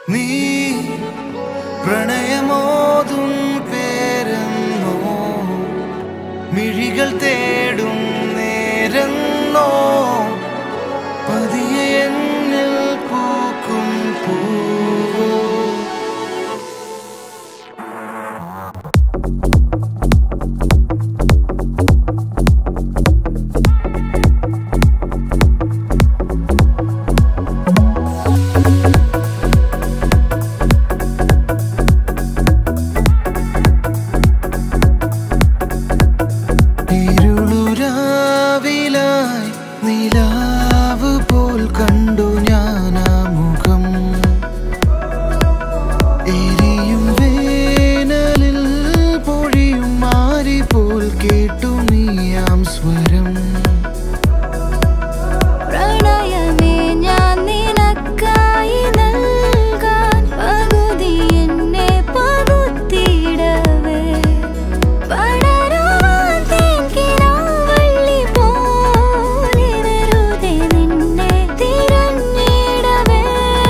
നീ പ്രണയമോതും പേരെന്നോ മിഴികൾ തേടും നേരെന്നോ പതിയെ എന്നിൽ പൂക്കും പൂവോ ഇരുളുരാവിലായി നിലാവ് പോൽ കണ്ടു ഞാൻ ആ മുഖം എരിയും വേനലിൽ പൊഴിയും മാരി പോൽ കേട്ടു നീയാം സ്വരം പ്രണയമേ ഞാൻ നിനക്കായി നൽകാൻ പകുതി എന്നെ പകുത്തിയിടവേ പടരുവാൻ തേൻകിനാവള്ളി പോലെ വെറുതെ നിന്നെ തിരഞ്ഞിടവേ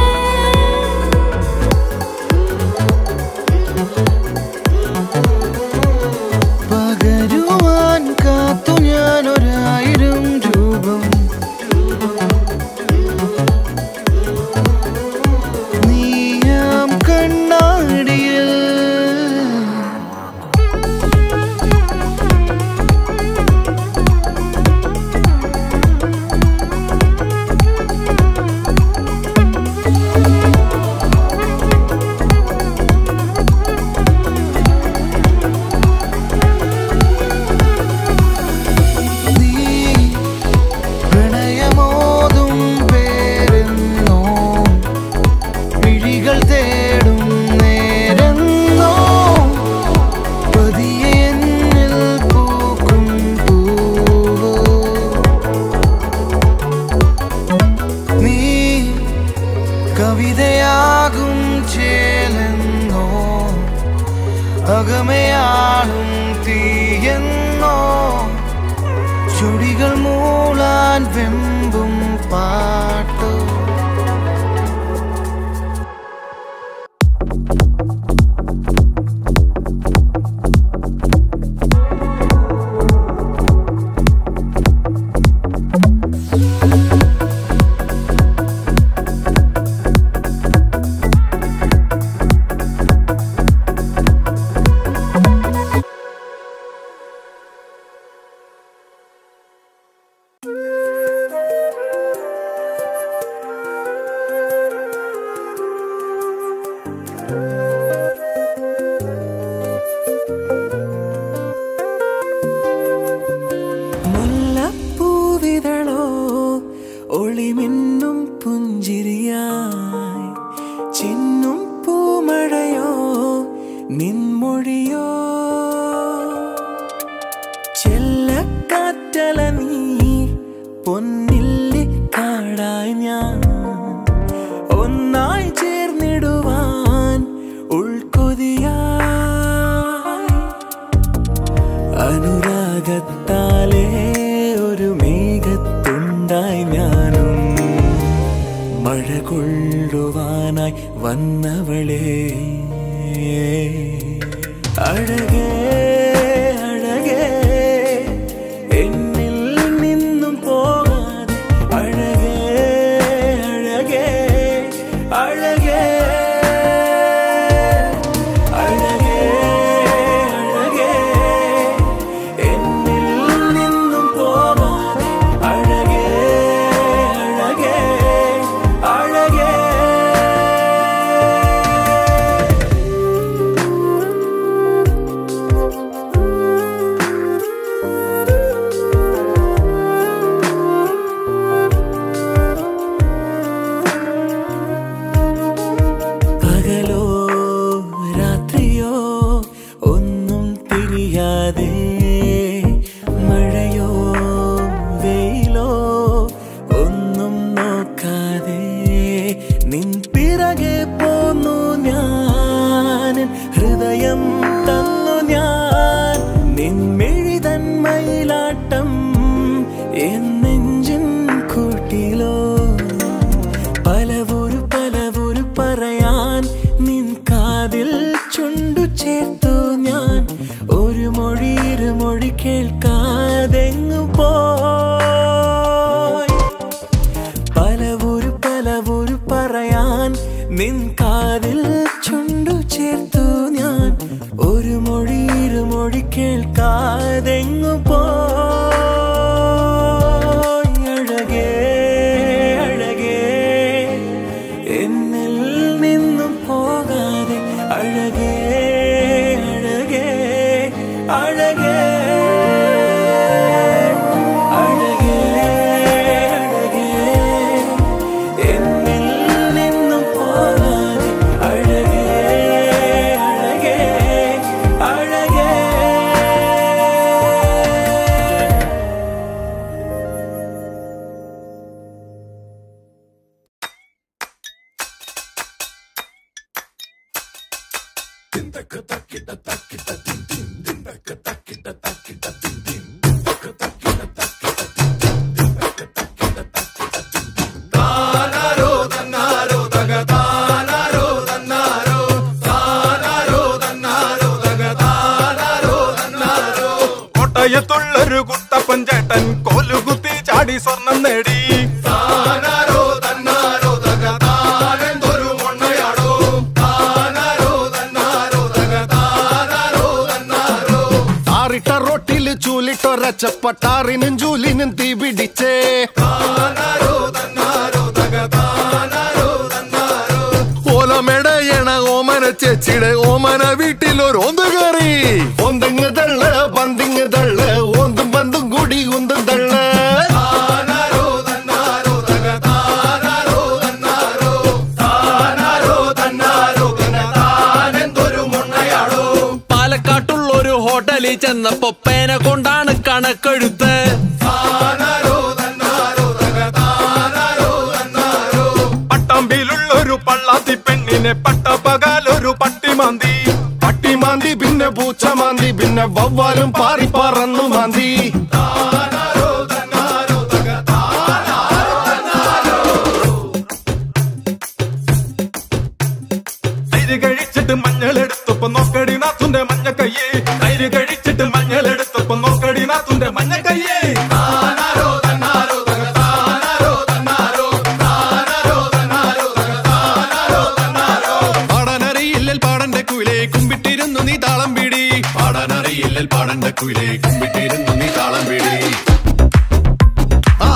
പകരുവാൻ കാത്തു ഞാൻ ഒരായിരം രൂപം നീയാം കണ്ണാടിയിൽ നീ പ്രണയമോതും പേരെന്നോ മിഴികൾ തേടും നേരെന്നോ പതിയെ എന്നിൽ പൂക്കും പൂവോ നീ കവിതയാകും ചേലെന്നോ അകമയാളും തീയെന്നോ ചുടികൾ മൂളാൻ വെമ്പും പാട്ടോ മുല്ലപ്പൂവിതളോ ഒളിമിന്നും പുഞ്ചിരിയായി ചിന്നും പൂമഴയോ നിൻമൊഴിയോ ചെല്ലക്കാറ്റല നീ പൊന്നില്ലി കാടായി ഞാൻ ഒന്നായി ചേർന്നിടുവാൻ ഉൾക്കൊതിയായി അനുരാഗത്താലേ ഒരു മേഘത്തുണ്ടായി ഞാനും മഴ കൊള്ളുവാനായി വന്നവളെ അഴകേ അഴകേ എന്നിൽ നിന്നും പോകാതെ അഴകേ അഴകേ അഴകേ അഴകേ അഴകേ എന്നിൽ നിന്നും പോകാതെ അഴകേ അഴകേ അഴകേ പകലോ രാത്രിയോ ഒന്നും തിരിയാതെ മഴയോ വെയിലോ ഒന്നും നോക്കാതെ നിൻ പിറകെ പോന്നു ഞാൻ ഹൃദയം തന്നു ഞാൻ നിൻമെഴിതൻ മയിലാട്ടം എന്നെഞ്ചിൻ കൂട്ടിലോ പലവൊരു പലവൊരു പറയാൻ നിൻ കാതിൽ ചുണ്ടു ചേർത്തു ഞാൻ ഒരു മൊഴി ഇരുമൊഴി കേൾക്കാതെങ്ങു പോയി അഴകേ അഴകേ എന്നിൽ നിന്നും പോകാതെ അഴകേ അഴകേ അഴകേ അഴകേ അഴകേ എന്നിൽ നിന്നും പോകാതെ അഴകേ അഴകേ അഴകേ കോട്ടയത്തുള്ളൊരു കുട്ടപ്പൻ ചേട്ടൻ കോലുകുത്തി ചാടി സ്വർണം നേടി ആറിട്ട റൊട്ടില് ചൂലിട്ടൊരച്ചപ്പട്ടാറിനും ജൂലിനും തീ പിടിച്ചേ ഓലമെടയണ ഓമന ചേച്ചിയുടെ ഓമന വീട്ടിലൊരു ഓന്ത് കയറി ഒന്തിങ് തള്ള് പന്തിങ് തള്ള് ഓന്തും പന്തും കൂടി ഉന്തും തള്ള് പാലക്കാട്ടുള്ള ഒരു ഹോട്ടലിൽ ചെന്നപ്പോ പേന കൊണ്ടാണ് കണക്കെഴുത്ത് പട്ടാമ്പിയിലുള്ളൊരു പള്ളാത്തി പെണ്ണിനെ പട്ടപ്പകലൊരു പട്ടിമാന്തി പട്ടിമാന്തി പിന്നെ പൂച്ചമാന്തി പിന്നെ വവ്വാലും പാറി പറന്നു മാന്തി തൈര് കഴിച്ചിട്ട് മഞ്ഞളെടുത്തപ്പോ നോക്കടി നാത്തുന്റെ മഞ്ഞ കയ്യേ തൈര് കഴിച്ചിട്ട് മഞ്ഞളെടുത്തപ്പോ നോക്കടി നാത്തുന്റെ മഞ്ഞ കയ്യേ പാടാനറിയില്ലൽ പാടന്റെ കുയിലെ കുമ്പിട്ടിരുന്നു നീ താളം പിടി പാടാനറിയില്ലൽ പാടന്റെ കുയിലെ കുമ്പിട്ടിരുന്നു നീ താളം പിടി ആ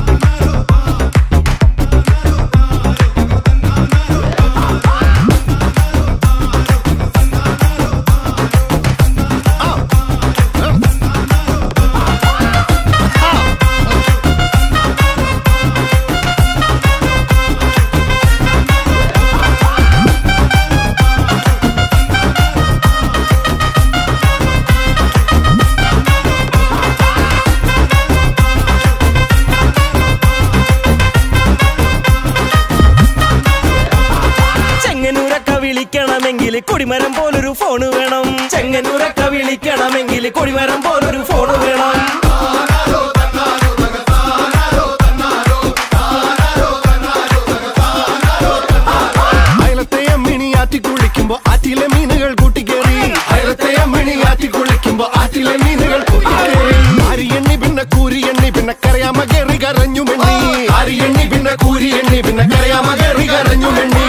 ചെങ്ങന്നൂരൊക്കെ വിളിക്കണമെങ്കിൽ കൊടിമരം പോലൊരു ഫോണ് വേണം ചെങ്ങന്നൂരൊക്കെ വിളിക്കണമെങ്കിൽ കൊടിമരം പോലൊരു ഫോണ് വേണം അയലത്തെ അമ്മിണി ആറ്റി കുളിക്കുമ്പോ ആറ്റിലെ മീനുകൾ കൂട്ടിക്കേറി അയലത്തെ അമ്മിണി ആറ്റി കുളിക്കുമ്പോ ആറ്റിലെ മീനുകൾ കൂട്ടിക്കേറി ആരി എണ്ണി പിന്നെ കൂരി എണ്ണി പിന്നെ കരയാമ കയറി കരഞ്ഞു മെണ്ണി ആരി എണ്ണി പിന്നെ കൂരി എണ്ണി പിന്നെ കരയാമ കയറി കരഞ്ഞു മെണ്ണി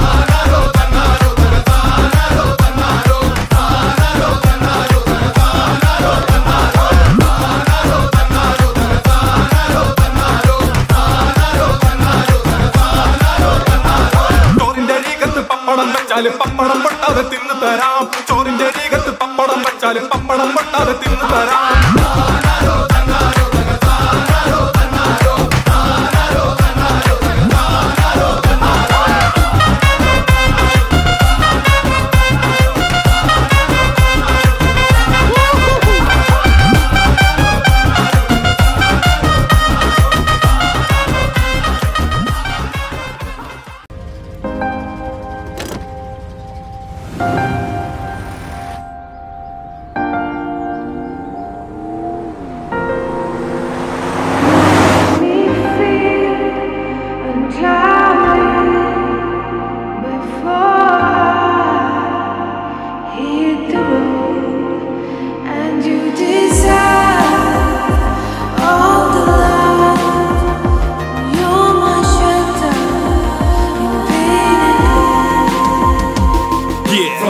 ചോറിന്റെ രീകത്ത് പപ്പടം വെച്ചാല് പപ്പടം പൊട്ടാതെ തിന്നു തരാം ചോറിന്റെ രീകത്ത് പപ്പടം വെച്ചാല് പപ്പടം പൊട്ടാതെ തിന്നു തരാം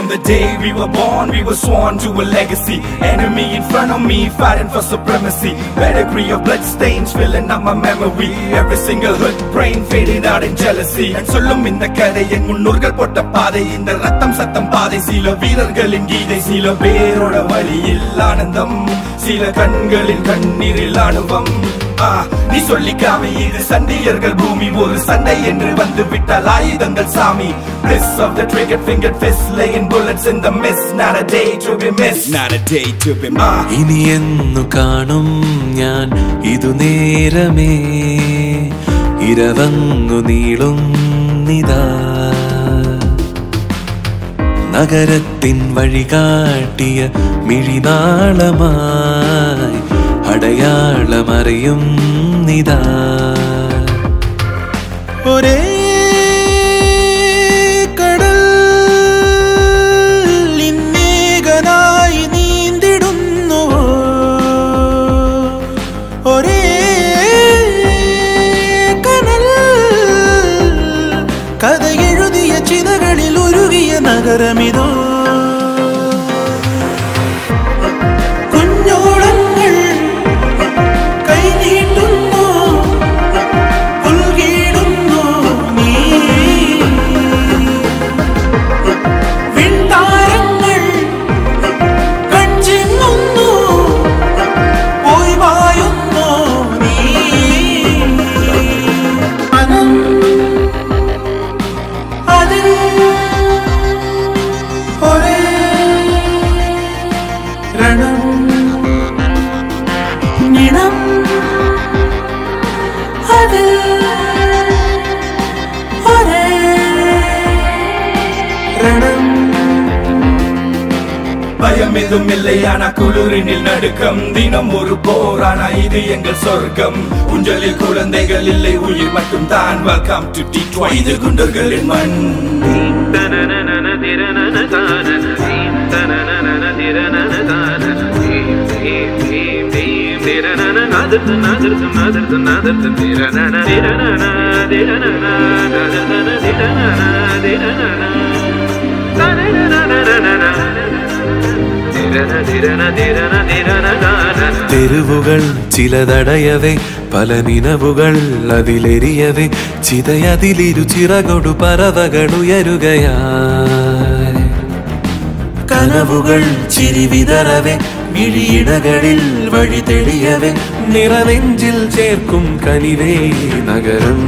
the day we were born, we were sworn to a legacy. Enemy in front of me, fighting for supremacy. Pedigree of blood stains filling up my memory. Every single hood brain faded out in jealousy. And சொல்லும் இந்த கதை என் முன்னோர்கள் போட்ட பாதை இந்த ரத்தம் சத்தம் பாதை சில வீரர்களின் கீதை சில பேரோட வழியில் ஆனந்தம் சில கண்களின் கண்ணீரில் அனுபவம் ஆ, நீ சொல்லிக்காம இது சண்டியர்கள் பூமி ஒரு சண்டை என்று வந்து விட்டால் ஆயுதங்கள் சாமி Bliss of the triggered fingered fist laying bullets in the mist not a day to be missed not a day to be missed ഇനി എന്നു കാണും ഞാൻ ഇതു നേരമേ ഇരവങ്ങു നീളും നിതാ നഗരത്തിൻ വഴി കാട്ടിയ മിഴിനാളമായി അടയാളമറിയും നിതാ ഒരേ കടൽ ഇന്നേകനായി നീന്തിടുന്നു ഒരേ കനൽ കഥ എഴുതിയ ചിതകളിൽ ഉരുകിയ നഗരമിതോ കുഞ്ഞോളങ്ങൾ കൈനീട്ടുന്നു പുൽകിടുന്നു നീ വിൺതാരങ്ങൾ കൺചിങ്ങുന്നു പോയി വായുന്നു നീ മനം അതിൽ ഒരേ രണം നിണം അതിൽ ഒരേ രണം பயம் எதுவும் இல்லையான குளிரினில் நடுக்கம் தினம் ஒரு போரானா இது எங்கள் சொர்க்கம் ஊஞ்சலில் குழந்தைகள் இல்லை உயிர் மட்டும் தான் வெல்கம் டு டிட்வாய் இது குண்டர்களின் மண் തെരുവുകൾ ചിലതടയവേ പല നിലവുകൾ അതിലെരിയവേ ചിതയതിലിരു ചിറകൊടു പറവകൾ ഉയരുകയായി കനവുകൾ ചിരി വിതറവേ മിഴിയിടകളിൽ വഴി തെളിയവേ നിറനെഞ്ചിൽ ചേർക്കും കനിവേ നഗരം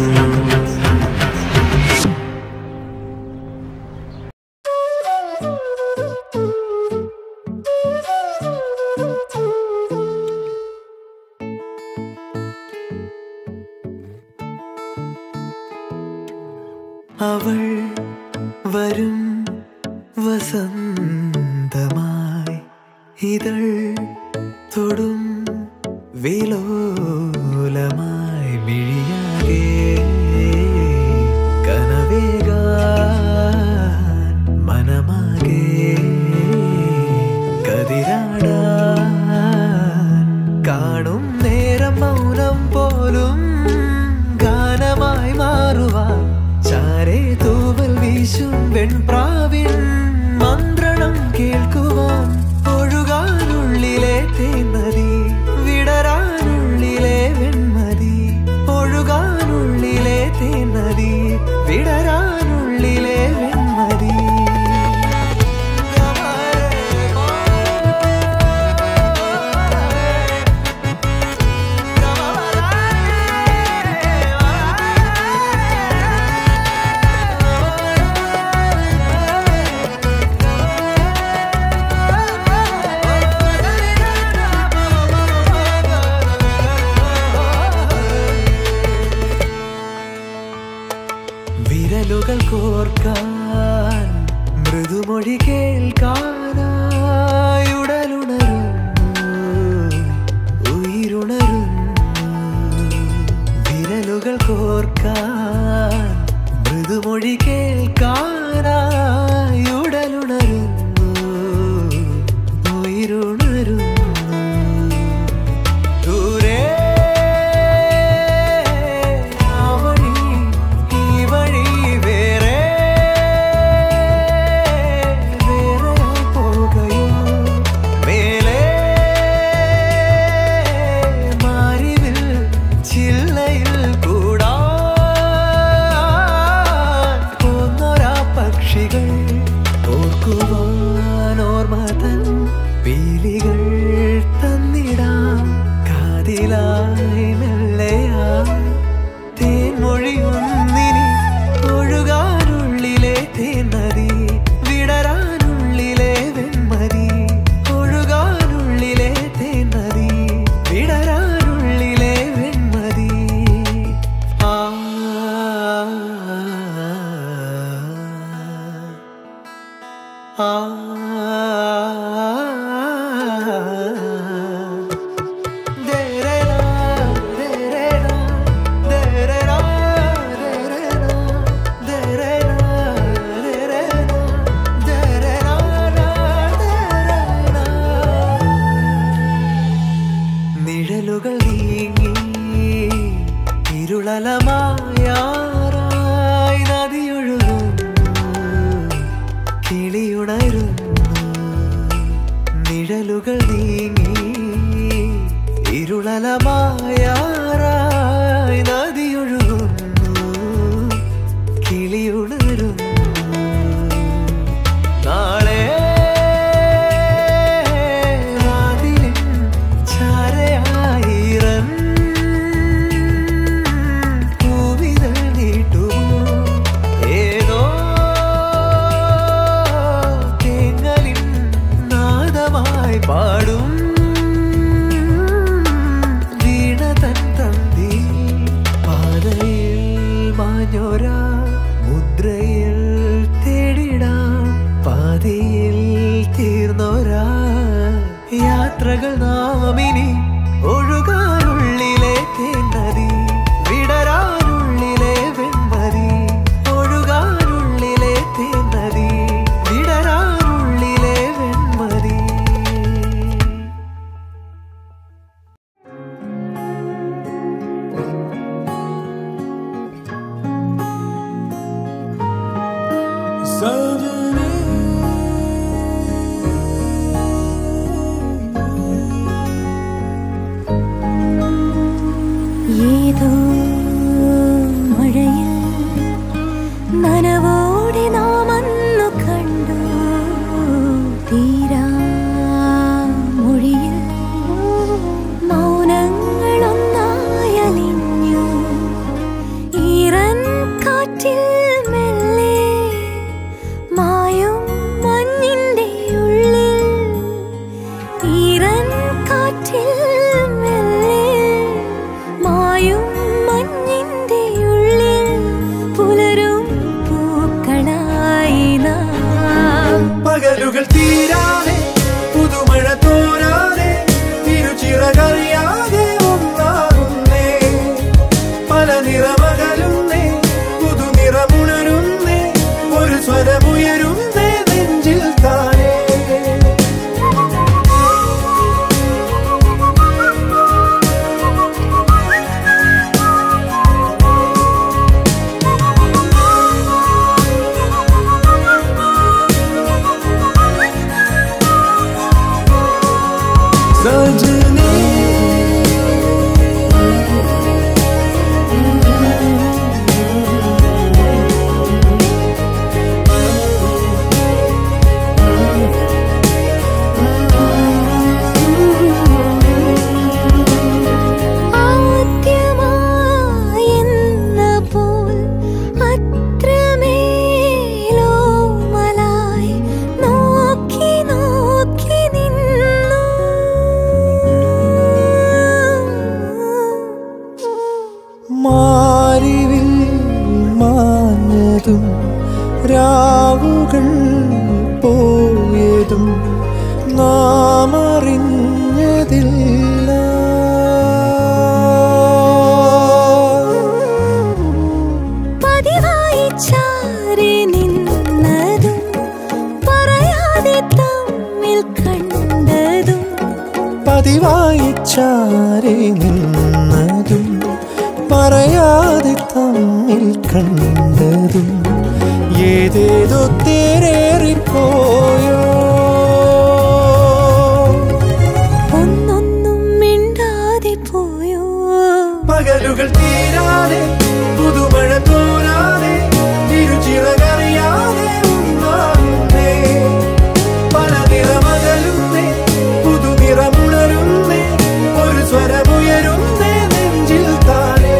അവൾ വരും വസന്തമായി ഇതൾ തൊടും വിലോലമായി മിഴിയാകെ കനവേകാൻ മനമാകെ കതിരാടാൻ കാണും നേരം മൗനം പോലും ഗാനമായി മാറുവാൻ ചാരേ തൂവൽ വീശും വെൺപ്രാവിൻ മന്ത്രണം കേൾക്കുവാൻ ഒഴുകാനുള്ളിലെ തേന്നതി വിടരാനുള്ളിലെ വെൺമതി ഒഴുകാനുള്ളിലെ തേന്നതി വിടരാനുള്ളിലെ വെൺമതി വിരലുകൾ കോർക്കാൻ മൃദുമൊഴി കേൾക്കാനായി ഉടലുണരുന്നു ഉயிருണരുന്നു വിരലുകൾ കോർക്കാൻ മൃദുമൊഴി കേൾക്കാനായി ഉടലുണരുന്നു ഉயிருണരുന്നു ദൂരെ ആ വഴി ഈ വഴി വേറെ ആ ദേരേരാ, ദേരേരാ, ദേരേരാ, ദേരേരാ, ദേരേരാ, ദേരേരാ, ദേരേരാ, ദേരേരാ. നിഴലുകൾ നീങ്ങി ഇരുളലമായാറായി നദിയൊഴുകുന്നു കിളിയുണരുന്നു നിഴലുകൾ നീങ്ങി ഇരുളലമായാറായി നദിയൊഴുകുന്നു കിളിയുണരുന്നു നാളെ വാതിലിൻ ചാരയായിരം പൂവിതൾ നീട്ടുമോ ഏതോ തേങ്ങലിൻ നാദമായി പാടും വീണ തൻ തന്തി പാതയിൽ മാഞ്ഞോരാ മുദ്രയിൽ തേടിടാം പാതിയിൽ തീർന്നോരാ യാത്രകൾ നാമിനി ഒഴുകാനുള്ളിലെ തേന്നതി വിടരാനുള്ളിലെ വെൺമതി ഒഴുകാനുള്ളിലെ തേന്നതി വിടരാനുള്ളിലെ വെൺമതി ഏതോ മഴയിൽ നനവോടെ നാം അന്നു കണ്ടു തീരാ മൊഴിയിൽ മൗനങ്ങളൊന്നായലിഞ്ഞു ഈറൻ കാറ്റിൽ മെല്ലെ മായും മഞ്ഞിന്റെ ഉള്ളിൽ ഈറൻ കാറ്റിൽ മെല്ലെ മായും മഞ്ഞിന്റെ ഉള്ളിൽ പുലരും പൂക്കളായി നാം പകലുകൾ തീരാതെ പുതുമഴ തോരാതെ തിരുച്ചിറകറിയാതെ ഒന്നാകുന്നേ പല നിറമകലുന്നേ പുതുനിറമുണരുന്നേ ഒരു സ്വരമുയരുന്നേ നെഞ്ചിൽ താനേ ആദ്യമായെന്ന പോൽ അത്രമേലോ മലായി നോക്കി നോക്കി നിന്നു മാറിവിൽ മാഞ്ഞതും രാവുകൾ പോയതും നാം അറിഞ്ഞതില്ല പതിവായി ചാരി നിന്നതും പറയാതെ തമ്മിൽ കണ്ടതും പതിവായി ചാരി നിന്നതും പറയാതെ തമ്മിൽ കണ്ടതും ഏതേതോ തേരേറിപ്പോയോ ഒന്നൊന്നും മിണ്ടാതെ പോയോ പകലുകൾ തീരാതെ പുതുമഴ തോരാതെ തിരുച്ചിറകറിയാതെ ഒന്നാകുന്നേ പല നിറമകലുന്നേ പുതുനിറമുണരുന്നേ ഒരു സ്വരമുയരുന്നേ നെഞ്ചിൽ താനേ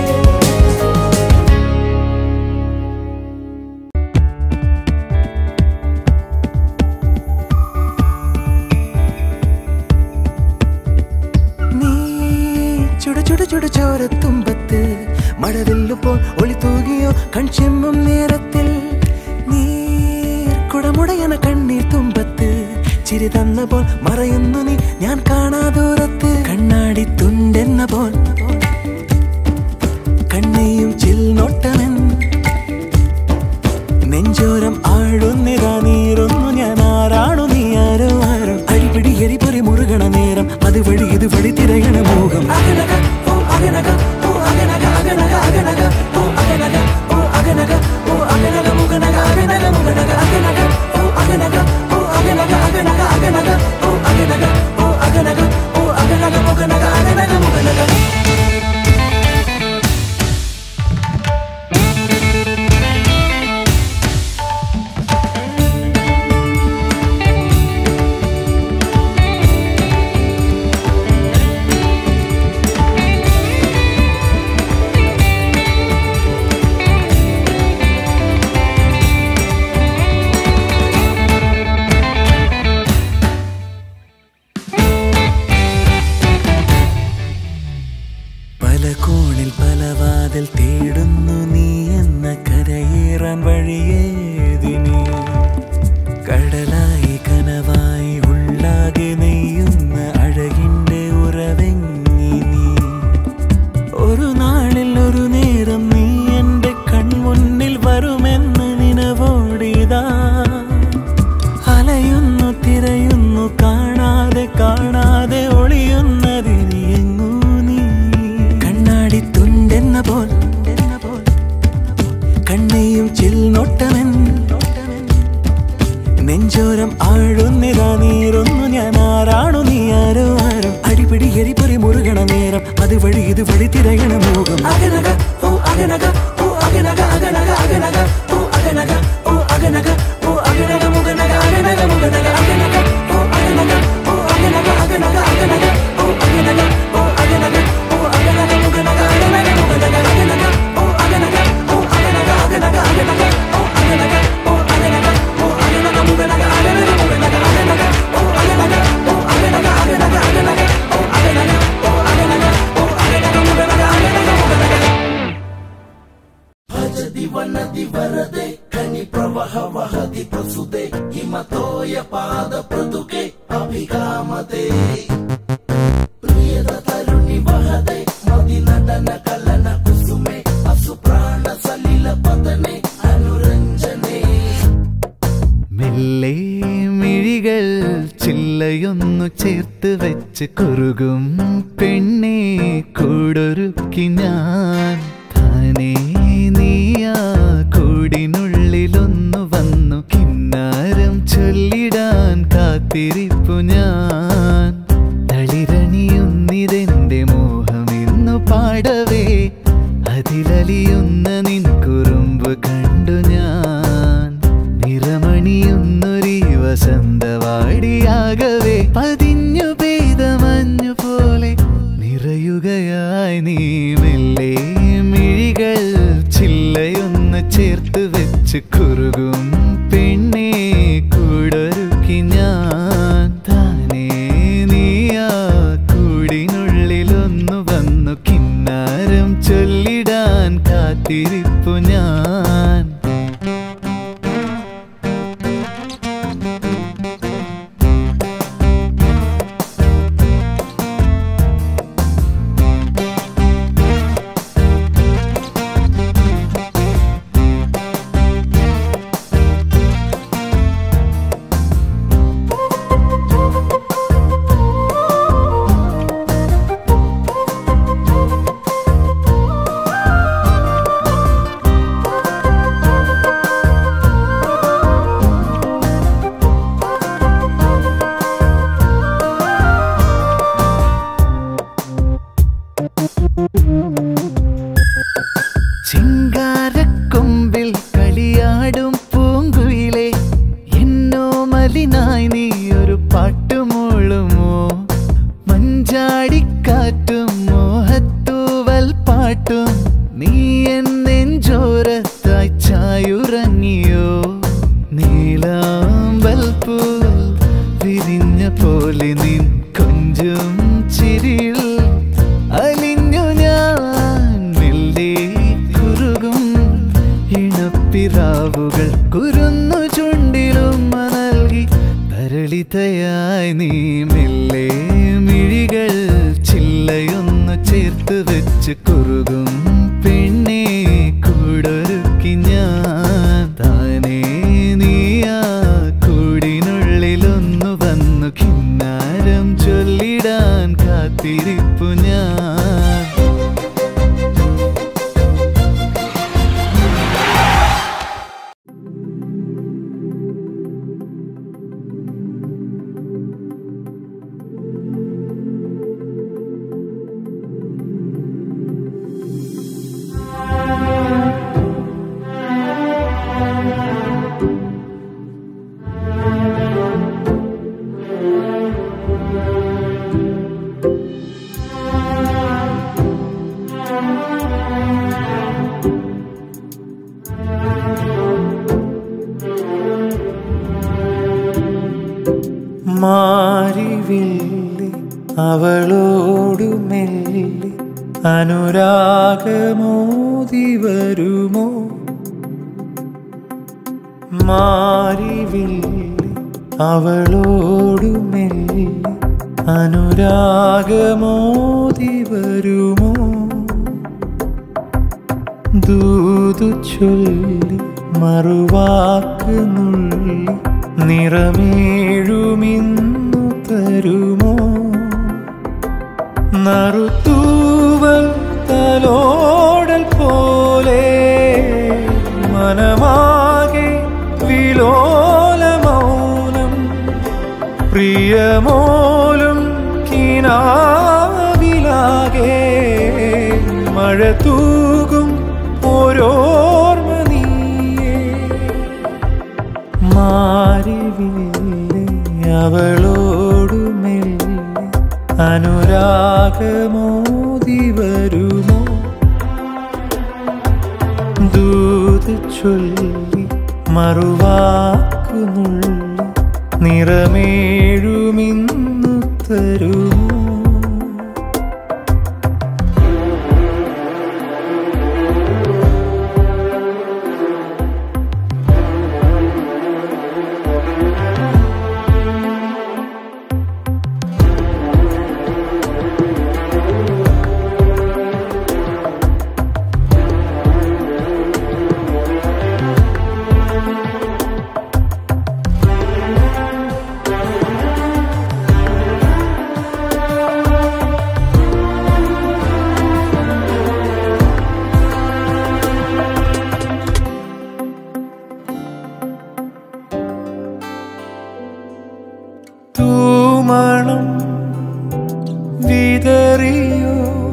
നീ ചുട ചുട ചുട ചോരത്തുമ്പത്ത് മഴവില്ലുപ്പോൾ ഒളി തൂകിയോ കൺചെമ്മും നേരത്തിൽ നീർ കുടമുടയന കണ്ണി പുഞ്ചിരി തന്ന പോൽ മറയുന്നു നീ ഞാൻ കാണാതൂരത്ത് കണ്ണാടി തുണ്ടെന്ന പോൽ കണ്ണയും ചിൽനോട്ടമൻ നെഞ്ചോരം ആഴുന്നിതാ നീറുന്നു ഞാൻ ആരാണു നീ ആരോ ആരോ അടിപിടി എരിപൊരി മുറുകണ നേരം അത് വഴി ഇത് വഴി തിരയണ മോഹം അകനക ഓ അകനക ഓ അകനക അകനക അകനക ഓ അകനക ഓ അകനക ഓ അകനക മുകനക അകനക മുകനക അകനക ഓ അകനക ഓ അകനക അകനക അകനക ഓ അകനക ഓ അകനക ഓ അകനക മുകനക അകനക മുകനക പല കോണിൽ പല വാതിൽ തേടുന്നു നീ എന്ന കരയേറാൻ വഴിയേതിനി കടലായി കനവായി ഉള്ളാകെ നെയ്യുന്ന അഴകിന്റെ ഉറവെങ്ങി നീ ഒരു നാളിൽ ഒരു നേരം നീ എന്റെ കൺമുന്നിൽ വരുമെന്ന് നിനവോടിതാ അലയുന്നു തിരയുന്നു കാണാതെ കാണാതെ ഒളിയുന്നതിനി എങ്ങൂ നീ കണ്ണാടി തുണ്ടെന്ന പോൽ കണ്ണയും ചിൽനോട്ടമൻ നെഞ്ചോരം ആഴുന്നിതാ നീറുന്നു ഞാൻ ആരാണു നീ ആരോ ആരോ അടിപിടി എരിപൊരി മുറുകണ നേരം അത് വഴി ഇത് വഴി തിരയണ മോഹം അകനക ഓ അകനക ഓ അകനക അകനക അകനക ഓ അകനക ഓ അകനക ഓ അകനക മുകനക അകനക മുകനക അകനക ഓ അകനക ഓ അകനക അകനക അകനക ഓ അകനക ഓ അകനക ഓ അകനക മുകനക അകനക മുകനക അകനക ഓ അകനക ഓ അകനക അകനക അകനക ഓ അകനക ഓ അകനക ഓ അകനക മുകനക അകനക മുകനക അകനക ഓ അകനക ഓ അകനക അകനക അകനക ഓ അകനക ഓ അകനക ഓ അകനക മുകനക അകനക മുകനക മെല്ലെ മിഴികൾ ചില്ലയൊന്നു ചേർത്ത് വെച്ച് കുറുകും പെണ്ണെ കൂടൊരുക്കി ഞാൻ താനേ നീയാ കൂടിനുള്ളിലൊന്നു വന്നു കിന്നാരം ചൊല്ലിടാൻ കാത്തിരിപ്പു ഞാൻ തളിരണിയുന്നിതെന്റെ മോഹം ഇന്നു പാടവേ അതിലലിയുന്ന നിൻ കുറുമ്പ് കണ്ടു ഞാൻ നിറമണിയുന്നൊരീ വസന്തവാടിയാകവേ പതിഞ്ഞു പെയ്ത മഞ്ഞു പോലെ നിറയുകയായി നീ മെല്ലെ മിഴികൾ ചില്ലയൊന്ന് ചേർത്ത് വെച്ച് കുറുകും പെണ്ണെ കൂടൊരുക്കി ഞാൻ താനേ നീയാ കൂടിനുള്ളിലൊന്നു വന്നു കിന്നാരം ചൊല്ലിടാൻ കാത്തിരിപ്പു ഞാൻ ചിങ്കാരക്കൊമ്പിൽ കളിയാടും പൂങ്കുയിലെ എന്നോ മലിനായി നീ ഒരു പാട്ടുമൂളുമോ മഞ്ചാടിക്കാറ്റും മോഹത്തൂവൽ പാട്ടും നീ എന്നെഞ്ചോരത്തായി ചായുറങ്ങിയോ നീലാമ്പൽ പൂ വിരിഞ്ഞ പോലെ നിൻ കൊഞ്ചും ചിരിയിൽ അലിഞ്ഞു ഞാൻ മെല്ലെ കുറുകും ഇണപ്പിറാവുകൾ കുരുന്നു ചുണ്ടിലും നൽകി തര തരളിതയായി നീ മെല്ലെ മിഴികൾ ചില്ലയൊന്നു ചേർത്ത് വെച്ച് കുറുകും പെണ്ണെ കൂടൊരുക്കി ഞാൻ താനേ നീയാ കൂടിനുള്ളിലൊന്നു വന്നു കിന്നാരം ചൊല്ലിടാൻ കാത്തിരിപ്പു ഞാൻ മാറിവില്ലേ അവളോടു മെല്ലെ അനുരാഗമോതി വരുമോ മാറിവില്ലേ അവളോടു മെല്ലെ അനുരാഗമോതി വരുമോ ദൂതു ചൊല്ലി മറുവാക്ക് നുള്ളി നിറമേഴുമിന്നു തരുമോ നറുത്തൂവൽ തലോടൽ പോലെ മനമാകെ വിലോല മൗനം പ്രിയമോലും കിനാവിലാകെ മഴ തൂകും ഓരോർമ്മ നീയേ മാറിവില്ലേ അവളോടു മെല്ലെ അനുരാഗമോതി വരുമോ ദൂത് ചൊല്ലി മറുവാക്കു നുള്ളി നിറമേഴുമിന്നു തരുമോ തൂമണം വിതറിയോ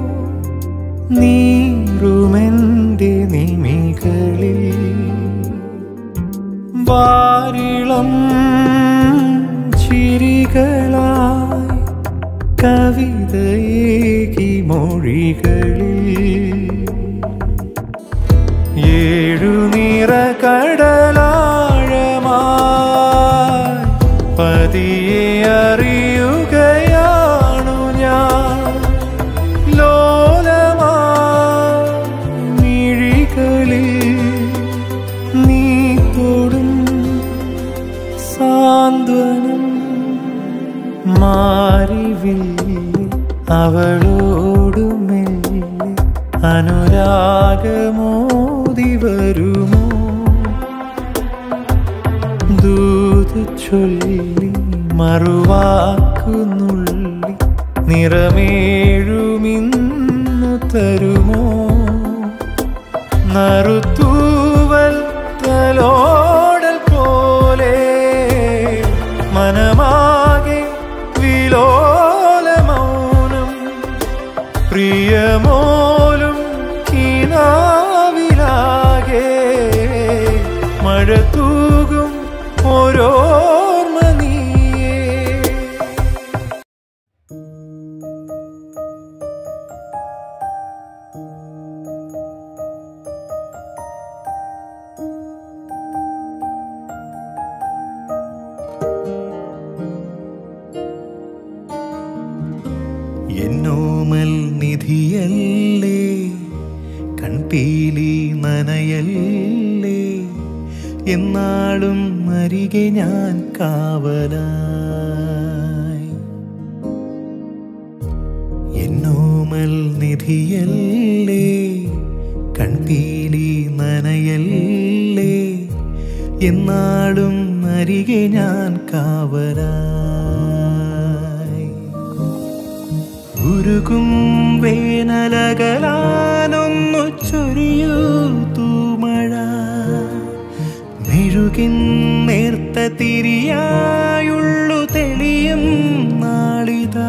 നീറുമെന്റെ നിമികളിൽ വാരിളം ചിരികളായി കവിതയേകി മൊഴികളിൽ ഏഴു നിറ കടലാഴമായി പതിയെ അറിയുകയാണു ഞാൻ ലോലമാ മിഴികളിൽ നീ തൊടും സാന്ത്വനം മാറിവില്ലേ അവളോടു മെല്ലെ അനുരാഗമോതി വരുമോ ദൂത് ചൊല്ലി മറുവാക്കു നുള്ളി നിറമേഴുമിന്നു തരുമോ നറുത്തൂവൽ തലോടൽ പോലെ മനമാകെ വിലോല മൗനം പ്രിയമോലും കിനാവിലാകെ മഴ തൂകും ഓരോർമ്മ നീയേ എന്നോമൽ നിധിയല്ലേ കൺപീലി നനയല്ലേ എന്നാളും അരികെ ഞാൻ കാവലായി എന്നോമൽ നിധിയല്ലേ കൺപീലി നനയല്ലേ എന്നാളും അരികെ ഞാൻ കാവലായി ഉരുകും വേനലകലാനൊന്നു ചൊരിയൂ തൂമഴ മെഴുകിൻ നേർത്ത തിരിയായുള്ളു തെളിയും നാളിതാ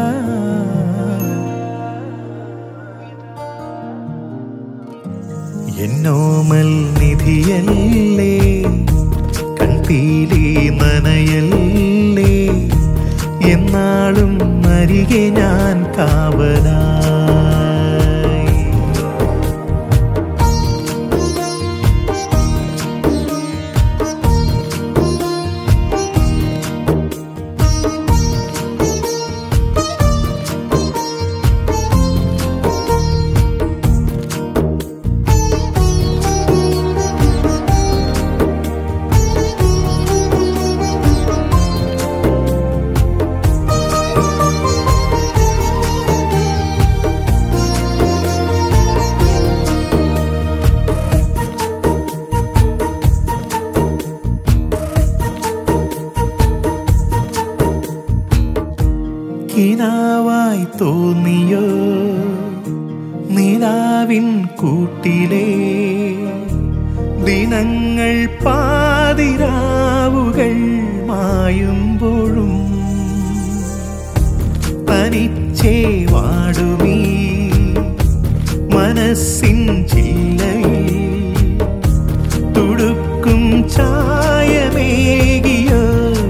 എന്നോമൽ നിധിയല്ലേ കൺപീലി നനയല്ലേ എന്നാളും അരികെ ഞാൻ കാവലായി കിനാവായി തോന്നിയോ നിലാവിൻ കൂട്ടിലെ ദിനങ്ങൾ പാതിരാവുകൾ മായുമ്പോഴും തനിച്ചേ വാടുമീ മനസ്സിൻ ചില്ലയിൽ തുടുക്കും ചായമേകിയോ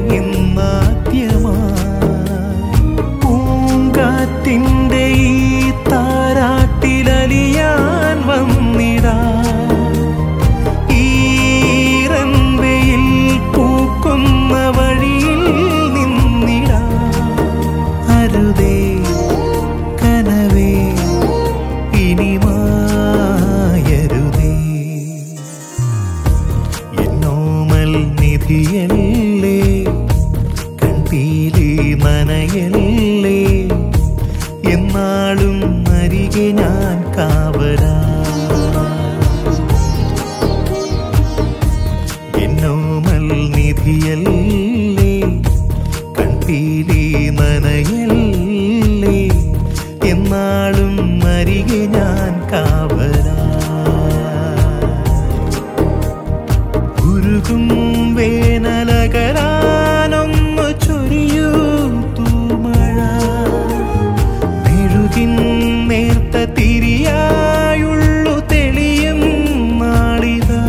എന്നാദ്യമായി പൂങ്കാറ്റിൻ്റെ ഈ താരാട്ടിലലിയാൻ വന്നിടാ ഈറൻവയിൽ പൂക്കുന്ന വഴിയിൽ നിന്നിടാ അരുതേ കനവേ ഇനി മായരുതേ എന്നോമൽ നിധിയല്ലേ കൺപീലി നനയല്ലേ എന്നാളും അരികെ ഞാൻ കാവലാ എന്നോമൽ നിധിയല്ലേ കൺപീലി നനയല്ലേ എന്നാളും അരികെ ഞാൻ കാവലാ ഉരുകും വേനലകരാനൊന്നു ചൊരിയൂ തൂമഴ മെഴുകിൻ നേർത്ത തിരിയായുള്ളു തെളിയും നാളിതാ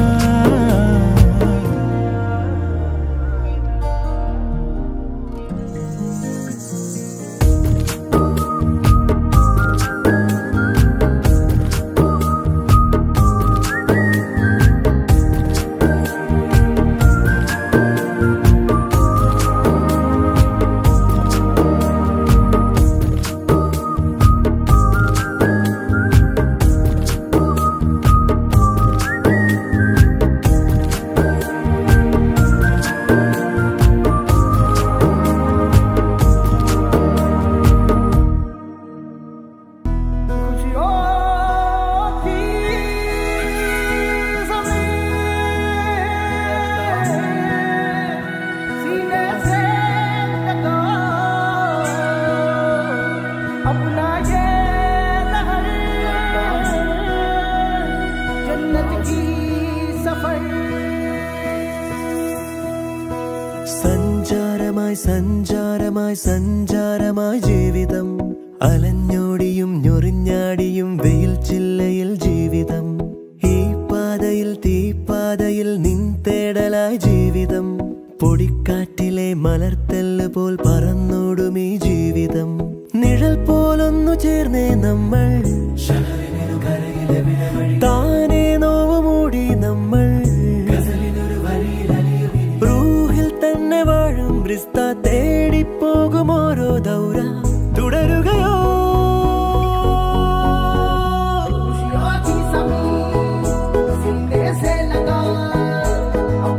अपना ये लहर जन्नत की सफर സഞ്ചാരമായി സഞ്ചാരമായി സഞ്ചാരമായി ജീവിതം അലഞ്ഞോടിയും ഞൊറിഞ്ഞാടിയും വെയിൽ ചില്ലയിൽ ജീവിതം ഈ പാതയിൽ തീപ്പാതയിൽ നിൻ തേടലായി ജീവിതം പൊടിക്കാറ്റിലെ മലർത്തല്ല് പോൽ പറന്നോടും ഈ ജീവിതം നിഴൽ പോലൊന്നു ചേർന്നേ നമ്മൾ താനേ നോവ് മൂടി നമ്മൾ റൂഹിൽ തന്നെ വാഴും ബ്രിസ്ത തേടിപ്പോകും ഓരോ ദൗര തുടരുകയോ खुशियों की सभी सीने से लगा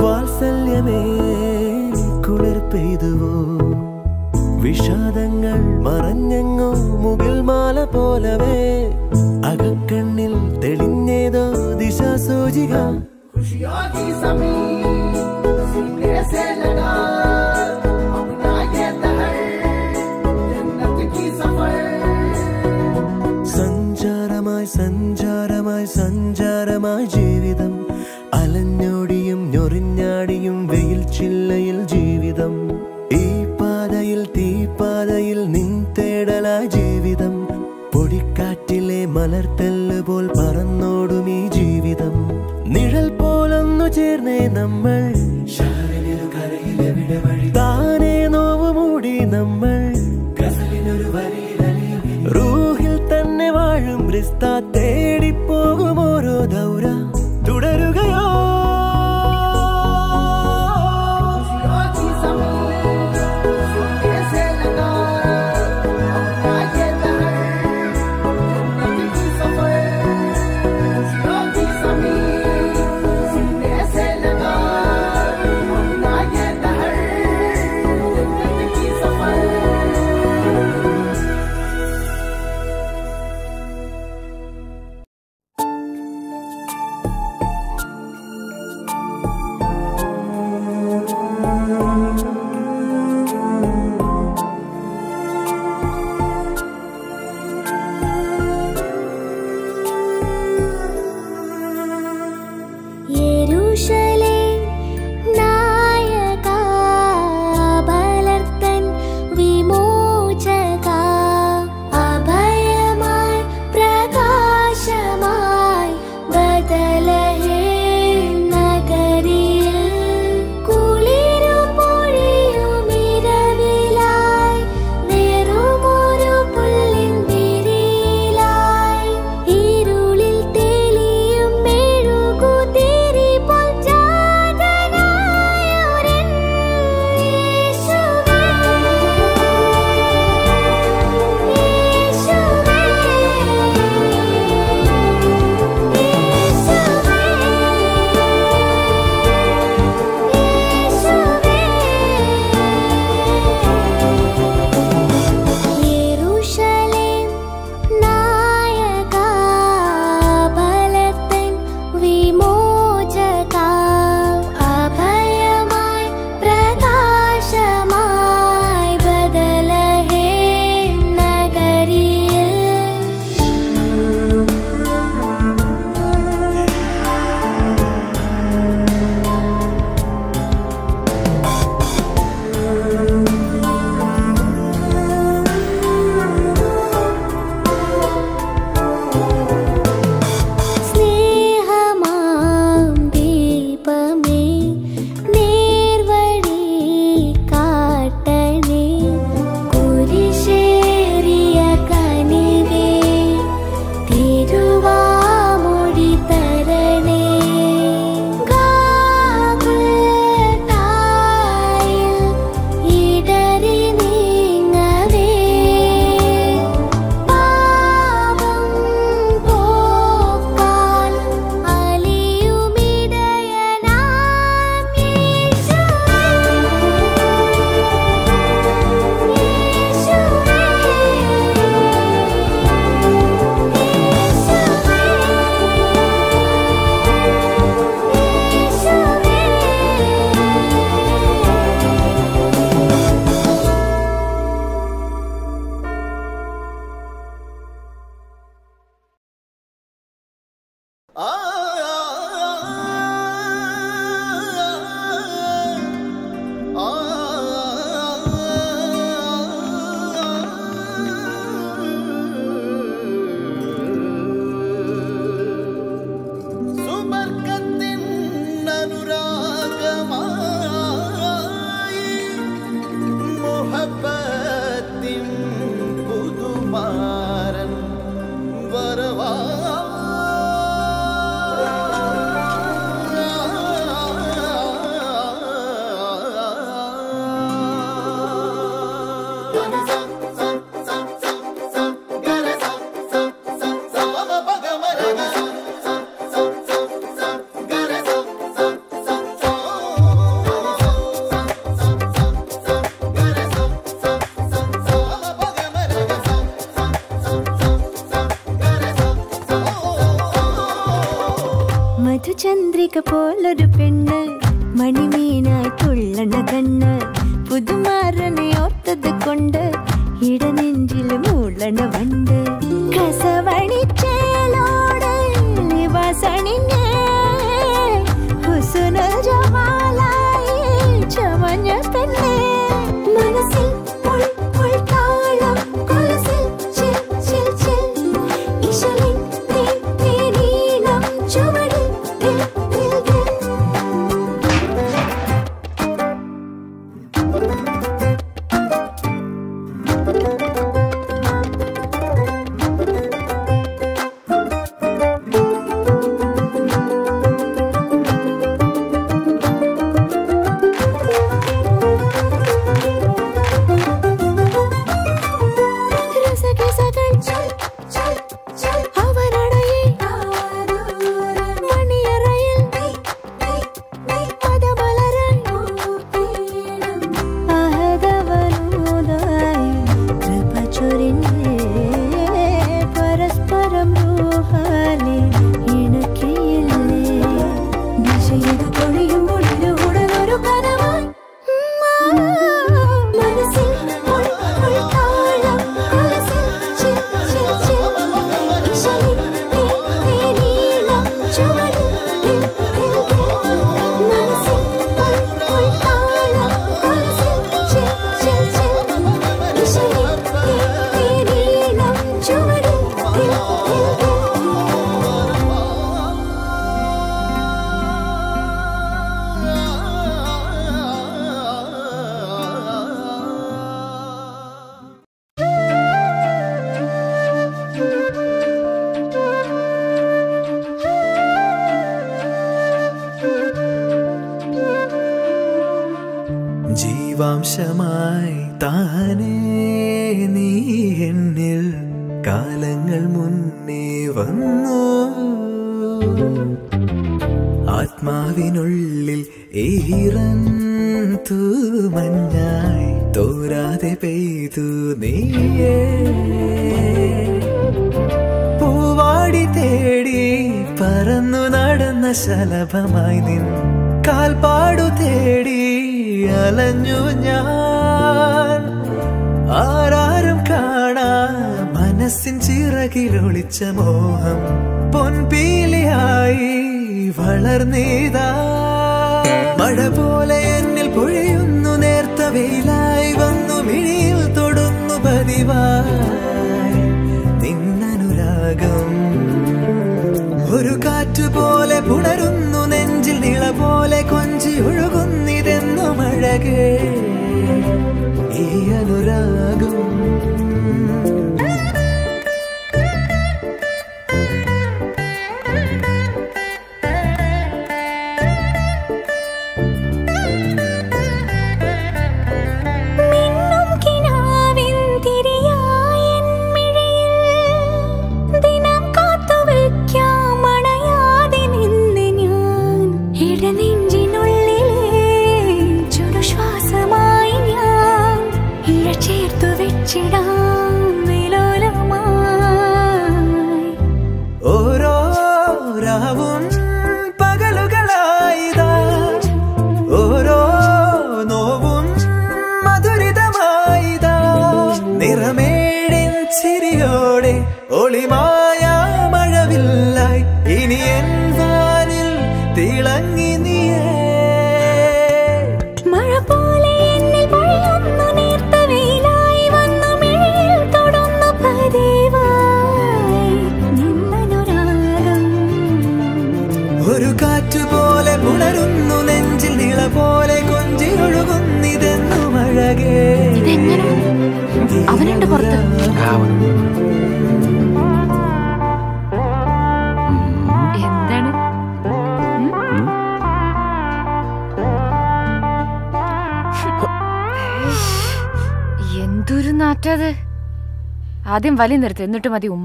വാത്സല്യമേ കുളിർ പെയ്തുവോ വിഷാദങ്ങൾ മറഞ്ഞെങ്ങോ മുകിൽ മാല പോലവേ അകക്കണ്ണിൽ തെളിഞ്ഞേതോ ദിശാസൂചിക खुशियों की जमीन सीने से लगा अपना ये दहर जन्नत की सफर സഞ്ചാരമായി സഞ്ചാരമായി സഞ്ചാരമായി ജീവിതം അലഞ്ഞോടിയും ഞൊറിഞ്ഞാടിയും വെയിൽ ചില്ലയിൽ ജീവിതം ഈ പാതയിൽ തീപാതയിൽ നിൻ തേടലായി ജീവിതം പൊടിക്കാറ്റിലെ മലർത്തല്ല് പോൽ പറന്നോടും ഈ ജീവിതം നിഴൽ പോലൊന്നു ചേർന്നേ നമ്മൾ താനേ നോവ് മൂടി നമ്മൾ റൂഹിൽ തന്നെ വാഴും റിസ്ത തേടിപ്പോകും ഓരോ ദൗര തുടരുകയോ खुशियों की जमीन सीने से लगा अपना ये दहर जन्नत की सफर खुशियों की जमीन सीने से लगा अपना ये दहर जन्नत की सफर പെണ്ണ് മണിമീനായി തുള്ളണ കണ്ണ് പുതുമാരനെ ഓർത്തത് കൊണ്ട് ഇടനെഞ്ചിൽ മൂളണ വണ്ട് കസവണിച്ചേലോട് നിവാസണിഞ്ഞേ ഹുസുനൽ ജമാലായി ചമഞ്ഞ പെണ്ണേ മനസ്സിൽ പുൾ പുൾ താളം കൊലസിൽ ചിൽ ചിൽ ചിൽ ഇശലിൻ നീ നീ നീളം ചുവടിൽ ദിൽ ദിൽ ദിൽ രസകസകൾ അവരടയിൽ മണിയറയിൽ മതമലരായി അഹദവനൂതായി കൃപ ചൊരിഞ്ഞേ പരസ്പരം റൂഹാലെ ഇണക്കിയില്ലേ ദിശയത് പൊഴിയുമ്പോൾ ഇരുകൂടലൊരു കനവായി മനസ്സിൽ ഉൾ ഉൾ താളം കൊലസിൽ ചിൽ ചിൽ ചിൽ ഇശലിൽ നീ നീ നീളം ചുവടിൽ ദിൽ ദിൽ ദിൽ മനസ്സിൽ ഉൾ ഉൾ താളം കൊലസിൽ ചിൽ ചിൽ ചിൽ ഇശലിൽ നീ നീ നീളം ചുവടിൽ ദിൽ ദിൽ ദിൽ ജീവാംശമായി താനേ നീ എന്നിൽ കാലങ്ങൾ മുന്നേ വന്നു ആത്മാവിനുള്ളിൽ ഈറൻ തൂമഞ്ഞായി തോരാതെ പെയ്തു നീയേ പൂവാടി തേടി പറന്നു നടന്ന ശലഭമായി നിൻ കാൽപ്പാടു തേടി അലഞ്ഞു ഞാൻ ആരാരും കാണാ മനസ്സിൻ ചിറകിലൊളിച്ച മോഹം പൊൻപീലിയായി വളർന്നീതാ മഴ പോലെ എന്നിൽ പൊഴിയുന്നു നേർത്ത വെയിലായി വന്നു മിഴിയിൽ തൊടുന്നു പതിവായി നിന്നനുരാഗം ഒരു കാറ്റു പോലെ പുണരുന്നു നെഞ്ചിൽ നിള പോലെ കൊഞ്ചി ഒഴുകുന്നിതെന്നു മഴകേ ഈ അനുരാഗം മിന്നും കിനാവിൻ തിരിയായൻ മിഴിയിൽ ദിനം കാത്തുവയ്ക്കാം അണയാതെ നിന്ന് ഞാൻ ഇടനെഞ്ചിനുള്ളിലെ ചുടുശ്വാസമായി ഞാൻ ഇഴ ചേർത്തു വെച്ചിടാം വിലോലമായി ഓരോ രാവും പകലുകളായിതാ ഓരോ നോവും മധുരിതമായിതാ നിറമേടിൻ ചിരിയോടെ ഒളിമായ മഴവില്ലായി ഇനി എൻ വാനിൽ തിളങ്ങി നീയേ മഴ പോലെ എന്നിൽ പൊഴിയുന്നു നേർത്ത വെയിലായി വന്നു മിഴിയിൽ തൊടുന്നു പതിവായി നിന്നനുരാഗം ഒരു കാറ്റു പോലെ പുണരുന്നു നെഞ്ചിൽ നിള പോലെ കൊഞ്ചി ഒഴുകുന്നിതെന്നു മഴകേ ഇതെങ്ങനെ അവനുണ്ട് പുറത്ത് എന്താണ് എന്തൊരു നാറ്റത് ആദ്യം വലി നിർത്തി എന്നിട്ട് മതി ഉമ്മ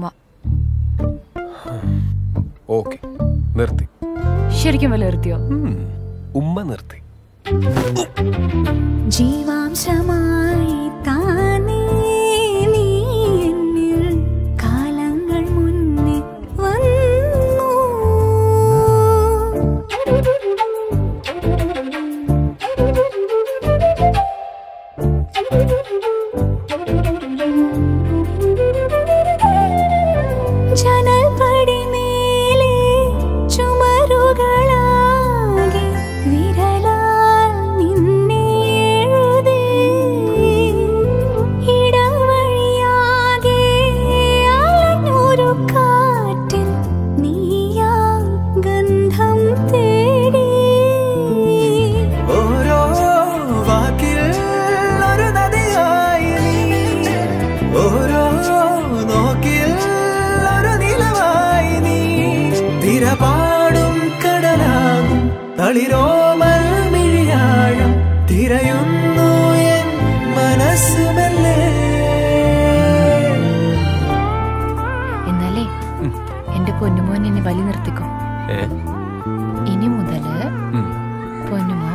ഓക്കെ നിർത്തി ശരിക്കും വലി നിർത്തിയോ ഉമ്മ നിർത്തി ജീവാംശമായി താനേ നീ എന്നിൽ കാലങ്ങൾ മുന്നേ വന്നു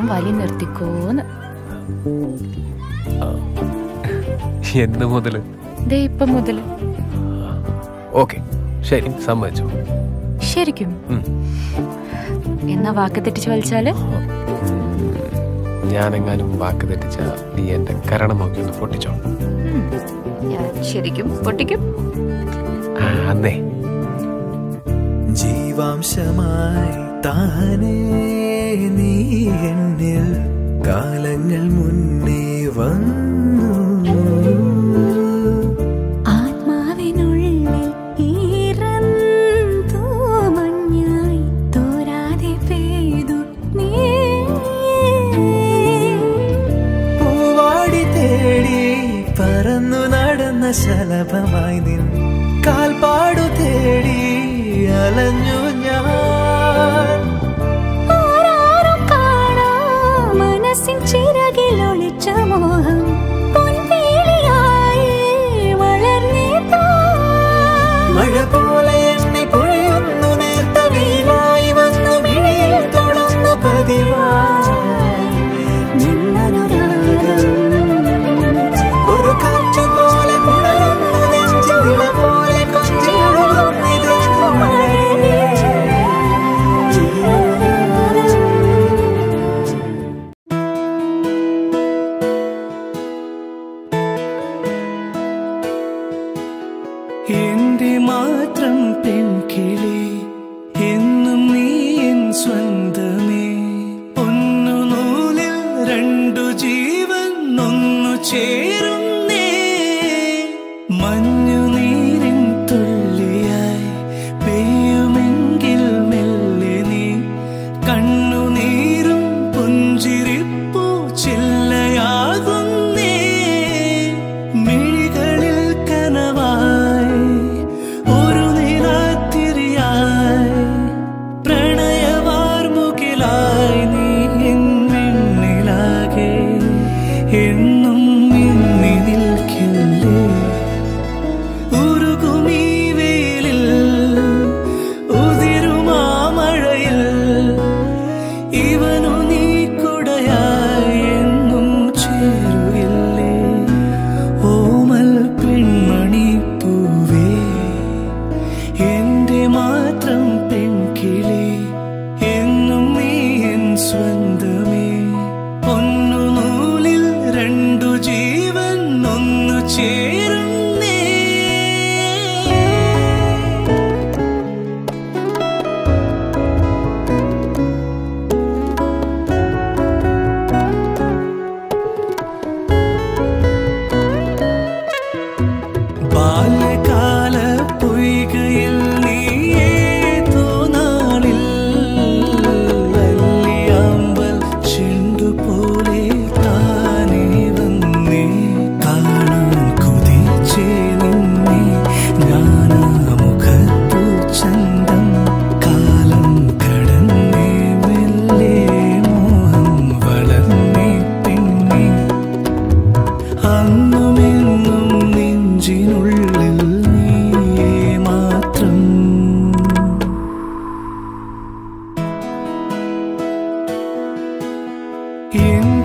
ഞാൻ വലി നിർത്തിക്കോന്ന് എന്ന് മുതല് ദേ ഇപ്പം മുതല് ഓക്കെ ശരി സമ്മതിച്ചു ശരിക്കും ഉം. എന്നാ വാക്ക് തെറ്റിച്ച് വലിച്ചാല് ഞാനെങ്ങാനും വാക്ക് തെറ്റിച്ച നീ എന്റെ കരണം നോക്കി ഒന്ന് പൊട്ടിച്ചോ ഉം. ഞാൻ ശരിക്കും പൊട്ടിക്കും ആ, അന്നേ ജീവാംശമായി താനേ നീ എന്നിൽ കാലങ്ങൾ മുന്നേ വന്നു ആത്മാവിനുള്ളിൽ ഈറന്തോ മഞ്ഞായി തോരാതെ പെയ്തു നീ പൂവാടി തേടി പറന്നു നടന്ന ശലഭമായി നിൻ കാൽപ്പാടു തേടി അലഞ്ഞു ഞാൻ ആരാരും കാണാ മനസ്സിൻ ചിറകിൽ ഒളിച്ച മോഹം പൊൻവേലിയായി വളർന്നേതാ മഴ പോലെ എന്നെ പൊഴിയുന്നു നേർത്ത വെയിലായി വന്നു മിഴിയിൽ തൊടുന്നു പതിവായി നിന്നനുരാഗം ഒരു കാറ്റ് പോലെ പുണരുന്നു നെഞ്ചില പോലെ കൊഞ്ചിയൊഴുകുന്നിതേ മഴയേ. എന്റെ മാത്രം പെൺകിളി എന്നും നീ എൻ സ്വന്തമേ ഒന്നു നൂലിൽ രണ്ടു ജീവൻ ഒന്നു ചേരുന്നേ മഞ്ഞു നീരിൻ തുള്ളിയായി പെയ്യുമെങ്കിൽ മെല്ലെ നീ കണ്ണുനീരും പുഞ്ചിരിപ്പൂ ചില്ലയാകുന്നേ മിഴികളിൽ കനവായി ഒരു നിലാത്തിരിയായി പ്രണയവാർമുകിലായി നീ എന്നിലാകെ എന്നും മിന്നി നിൽക്കില്ലേ ഉരുകുമീ വെയിലിൽ ഉതിരുമാമഴയിൽ ഇവനു നീ കുടയായി എന്നും ചേരുകില്ലേ ഓമൽ പെൺമണി പൂവേ എന്റെ മാത്രം പെൺകിളി എന്നും നീ എൻ സ്വന്തമേ ഒന്നു നൂലിൽ രണ്ടു ജീവൻ ഒന്നു ചേരുന്നേ ബാല്യകാല പൊയ്കയിൽ നീ ഏതോ നാളിൽ വല്ലിയാമ്പൽ ചെണ്ടുപോലെ താനേ വന്നേ കാണാൻ കൊതിച്ചേ നിന്നെ ഞാനാ മുഖത്തു ചന്തം കാലം കടന്നേ മെല്ലെ മോഹം വളർന്നേ പിന്നെ അന്നുമെന്നും നെഞ്ചിനുള്ളിൽ നീയേ മാത്രം എന്റെ